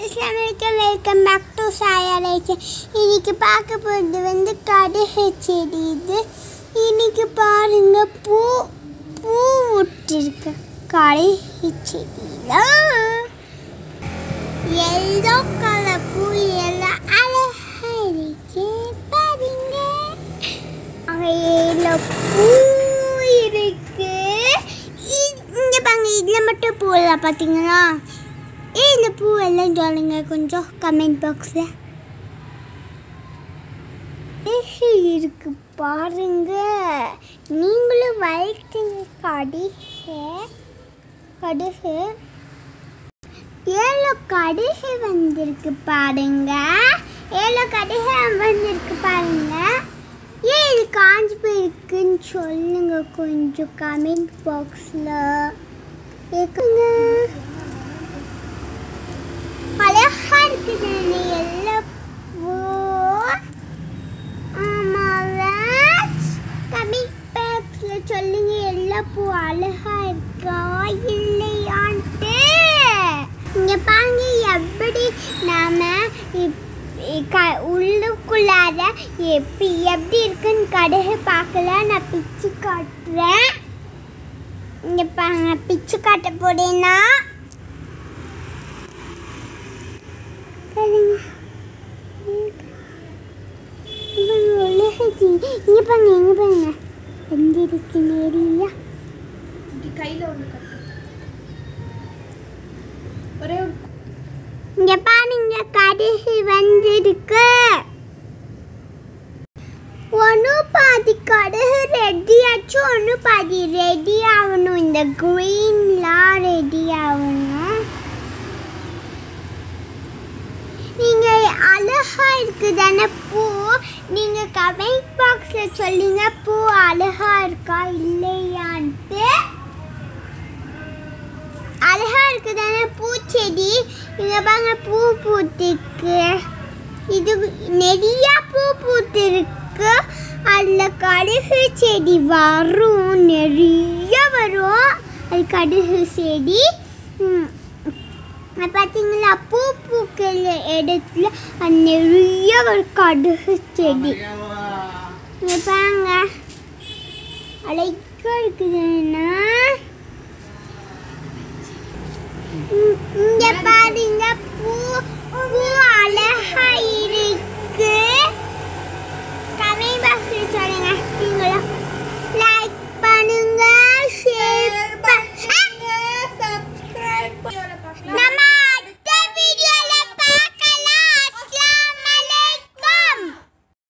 அஸ்லாம் வலைக்கம் welcome back to சாயா லைச்சன் இன்னைக்கு பார்க்க போகிறது வந்து கடுகு செடி இது இன்னைக்கு பாருங்க பூ பூ விட்டுருக்கு கடுகு செடியில் எல்லோ கலர் பூ எல்லாம் அழகா இருக்கு பாருங்க அவையில பூ இருக்கு இ- இங்க பாருங்க இதுல மட்டும் பூ இல்லை பார்த்தீங்களா ஏ இந்த பூ எல்லாம் சொல்லுங்க கொஞ்சம் கமெண்ட் பாக்ஸில் இருக்கு பாருங்க நீங்களும் வளர்த்துங்க கடுகு கடுகு ஏழு கடுகு வந்திருக்கு பாருங்க ஏழு கடுகு வந்திருக்கு பாருங்க ஏன் இது காஞ்சி போயிருக்குன்னு சொல்லுங்க கொஞ்சம் கமெண்ட் பாக்ஸில் இருக்குங்க அழகா இருக்குது எல்லா பூ ஆமாங்க கமெண்ட் பாக்ஸில் சொல்லுங்க எல்லா பூ அழகா இருக்கா இல்லையான்ட்டு இங்க பாருங்க எப்படி நாம இப்- இ- க- உள்ளுக்குள்ளார எப்படி எப்படி இருக்குன்னு கடுகு பார்க்கல நான் பிச்சு காட்டுறேன் இங்க பாருங்க பிச்சு காட்ட போறேன்னா பாருங்க. இவங்க உலகத்தி இங்க பாருங்க இங்க பாருங்க வந்திருக்கு நிறையா இப்படி கையில் ஒன்று கட்டு ஒரே ஒரு இங்க பாருங்க கடுகு வந்திருக்கு ஒன்று பாதி கடுகு ரெடி ஆச்சு ஒன்று பாதி ரெடி ஆகணும் இந்த க்ரீன்லாம் ரெடி ஆகணும் நீங்க அழகா இருக்குதானே பூ நீங்க கமெண்ட் பாக்ஸ்ல சொல்லுங்க பூ அழகா இருக்கா இல்லையான்ட்டு அழகா இருக்குதானே பூச்செடி இங்க பாருங்க பூ பூத்திருக்கு இது நிறைய பூ பூத்திருக்கு அதில் கடுகு செடி வரும் நிறைய வரும் அது கடுகு செடி ம், அது பார்த்தீங்களா பூ பூக்கிற இடத்துல அது நிறைய ஒரு கடுகு செடி இங்க பாருங்க அழகா இருக்குதுன்னா இ- இங்க பாருங்க